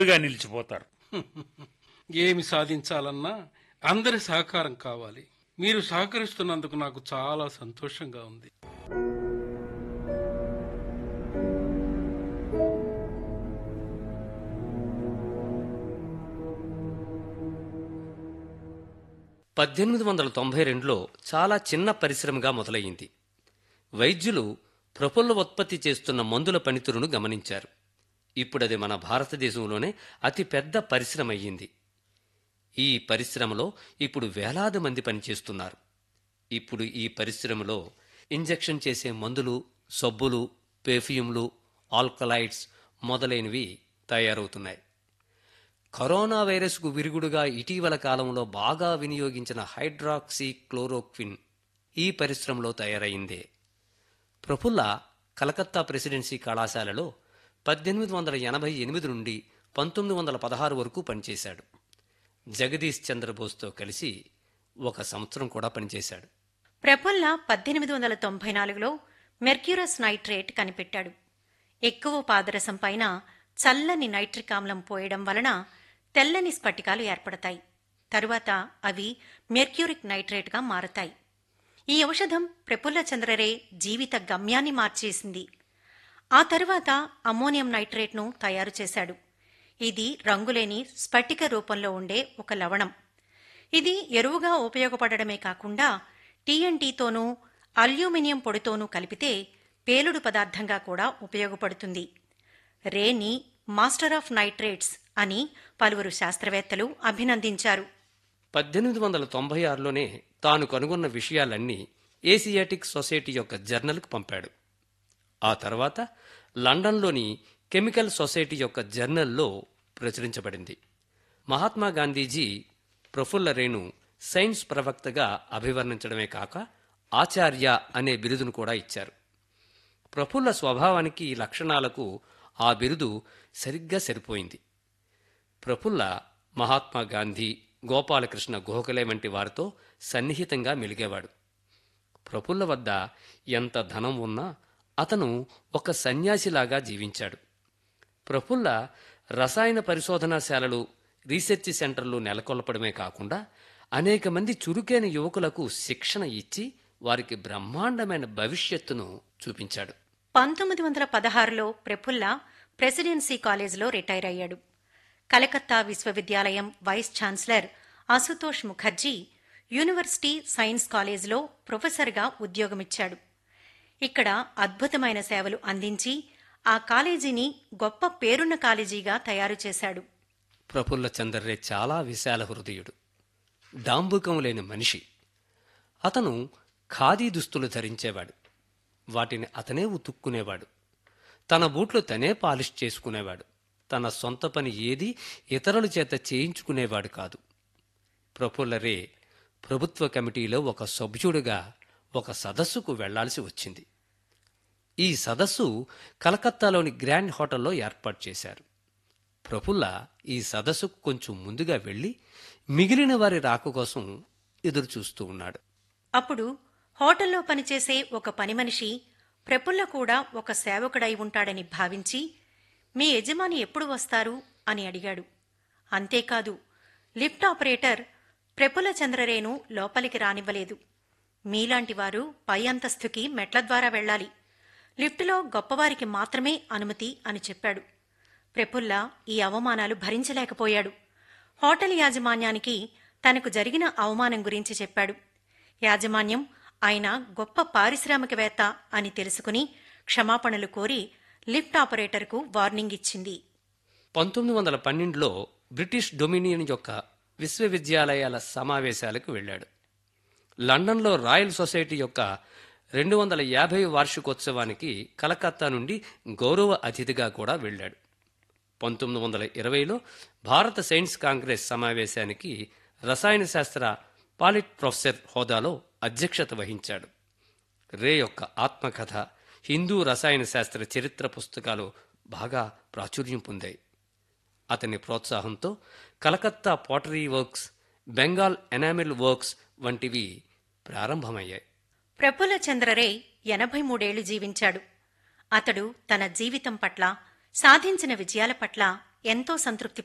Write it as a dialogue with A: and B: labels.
A: గా నిలిచిపోతారు
B: ఏమి సాధించాలన్నా అందరి సహకారం కావాలి మీరు సహకరిస్తున్నందుకు నాకు చాలా సంతోషంగా ఉంది
C: పద్దెనిమిది వందల తొంభై రెండులో చాలా చిన్న పరిశ్రమగా మొదలయ్యింది వైద్యులు ప్రఫుల్ల ఉత్పత్తి చేస్తున్న మందుల పనితీరును గమనించారు ఇప్పుడది మన భారతదేశంలోనే అతి పెద్ద పరిశ్రమ అయ్యింది ఈ పరిశ్రమలో ఇప్పుడు వేలాది మంది పనిచేస్తున్నారు ఇప్పుడు ఈ పరిశ్రమలో ఇంజెక్షన్ చేసే మందులు సబ్బులు పెర్ఫ్యూమ్లు ఆల్కలైడ్స్ మొదలైనవి తయారవుతున్నాయి కరోనా వైరస్కు విరుగుడుగా ఇటీవల కాలంలో బాగా వినియోగించిన హైడ్రాక్సీ క్లోరోక్విన్ ఈ పరిశ్రమలో తయారైందే ప్రఫుల్ల కలకత్తా ప్రెసిడెన్సీ కళాశాలలో పద్దెనిమిది వందల ఎనభై ఎనిమిది నుండి పంతొమ్మిది వందల పదహారు వరకు పనిచేశాడు జగదీష్ చంద్రబోస్తో కలిసి ఒక సంవత్సరం కూడా పనిచేశాడు
D: ప్రఫుల్ల పద్దెనిమిది వందల తొంభై నాలుగులో మెర్క్యూరస్ నైట్రేట్ కనిపెట్టాడు ఎక్కువ పాదరసం పైన చల్లని నైట్రిక్ ఆమ్లం పోయడం వలన తెల్లని స్ఫటికాలు ఏర్పడతాయి తరువాత అవి మెర్క్యూరిక్ నైట్రేట్గా మారతాయి ఈ ఔషధం ప్రఫుల్ల చంద్రరే జీవిత గమ్యాన్ని మార్చేసింది ఆ తరువాత అమ్మోనియం నైట్రేట్ను తయారు చేశాడు ఇది రంగులేని స్ఫటిక రూపంలో ఉండే ఒక లవణం ఇది ఎరువుగా ఉపయోగపడడమే కాకుండా టీఎన్టీతోనూ అల్యూమినియం పొడితోనూ కలిపితే పేలుడు పదార్థంగా కూడా ఉపయోగపడుతుంది రేని మాస్టర్ ఆఫ్ నైట్రేట్స్ అని పలువురు శాస్త్రవేత్తలు అభినందించారు
C: పద్దెనిమిది వందల తొంభై ఆరులోనే తాను కనుగొన్న విషయాలన్నీ ఏసియాటిక్ సొసైటీ యొక్క జర్నల్కు పంపాడు ఆ తర్వాత లండన్లోని కెమికల్ సొసైటీ యొక్క జర్నల్లో ప్రచురించబడింది మహాత్మా గాంధీజీ ప్రఫుల్ల రేణు సైన్స్ ప్రవక్తగా అభివర్ణించడమే కాక ఆచార్య అనే బిరుదును కూడా ఇచ్చారు ప్రఫుల్ల స్వభావానికి ఈ లక్షణాలకు ఆ బిరుదు సరిగ్గా సరిపోయింది ప్రఫుల్ల మహాత్మా గాంధీ గోపాలకృష్ణ గోఖలే వంటి వారితో సన్నిహితంగా మెలిగేవాడు ప్రఫుల్ల వద్ద ఎంత ధనం ఉన్నా అతను ఒక సన్యాసిలాగా జీవించాడు ప్రఫుల్ల రసాయన పరిశోధనాశాలలు రీసెర్చ్ సెంటర్లు నెలకొల్పడమే కాకుండా అనేక మంది చురుకైన యువకులకు శిక్షణ ఇచ్చి వారికి బ్రహ్మాండమైన భవిష్యత్తును చూపించాడు
D: పంతొమ్మిది వందల పదహారులో ప్రఫుల్ల ప్రెసిడెన్సీ కాలేజీలో రిటైర్ అయ్యాడు కలకత్తా విశ్వవిద్యాలయం vice chancellor Ashutosh Mukherjee university science కాలేజీలో ప్రొఫెసర్గా ఉద్యోగమిచ్చాడు ఇక్కడ అద్భుతమైన సేవలు అందించి ఆ కాలేజీని గొప్ప పేరున్న కాలేజీగా తయారు చేశాడు
C: ప్రఫుల్ల చంద్రరే చాలా విశాల హృదయుడు డాంబుకం లేని మనిషి అతను ఖాదీ దుస్తులు ధరించేవాడు వాటిని అతనే ఉతుక్కునేవాడు తన బూట్లు తనే పాలిష్ చేసుకునేవాడు తన సొంత పని ఏది ఇతరుల చేత చేయించుకునేవాడు కాదు ప్రఫుల్ల రే ప్రభుత్వ కమిటీలో ఒక సభ్యుడిగా ఒక సదస్సుకు వెళ్లాల్సి వచ్చింది ఈ సదస్సు కలకత్తాలోని గ్రాండ్ హోటల్లో ఏర్పాటు చేశారు ప్రఫుల్ల ఈ సదస్సుకు కొంచెం ముందుగా వెళ్లి మిగిలిన వారి రాక కోసం ఎదురు చూస్తూ ఉన్నాడు
D: అప్పుడు హోటల్లో పనిచేసే ఒక పని మనిషి ప్రఫుల్ల కూడా ఒక సేవకుడై ఉంటాడని భావించి మీ యజమాని ఎప్పుడు వస్తారు అని అడిగాడు అంతేకాదు లిఫ్ట్ ఆపరేటర్ ప్రఫుల్ల చంద్రరేను లోపలికి రానివ్వలేదు మీలాంటి వారు పై అంతస్తుకి మెట్ల ద్వారా వెళ్ళాలి లిఫ్టులో గొప్పవారికి మాత్రమే అనుమతి అని చెప్పాడు ప్రఫుల్ల ఈ అవమానాలు భరించలేకపోయాడు హోటల్ యాజమాన్యానికి తనకు జరిగిన అవమానం గురించి చెప్పాడు యాజమాన్యం ఆయన గొప్ప పారిశ్రామికవేత్త అని తెలుసుకుని క్షమాపణలు కోరి లిఫ్ట్ ఆపరేటర్కు వార్నింగ్ ఇచ్చింది
C: పంతొమ్మిది వందల పన్నెండులో బ్రిటిష్ డొమినియన్ యొక్క విశ్వవిద్యాలయాల సమావేశాలకు వెళ్ళాడు లండన్లో రాయల్ సొసైటీ యొక్క రెండు వందల యాభై వార్షికోత్సవానికి కలకత్తా నుండి గౌరవ అతిథిగా కూడా వెళ్ళాడు పంతొమ్మిది వందల ఇరవైలో భారత సైన్స్ కాంగ్రెస్ సమావేశానికి రసాయన శాస్త్ర పాలిట్ ప్రొఫెసర్ హోదాలో అధ్యక్షత వహించాడు రే యొక్క ఆత్మకథ హిందూ రసాయన శాస్త్ర చరిత్ర పుస్తకాలు బాగా ప్రాచుర్యం పొందాయి అతని ప్రోత్సాహంతో Calcutta pottery works Bengal enamel works వంటివి ప్రారంభమయ్యాయి
D: ప్రఫుల్ల చంద్రరే ఎనభై మూడేళ్లు జీవించాడు అతడు తన జీవితం పట్ల సాధించిన విజయాల పట్ల ఎంతో సంతృప్తి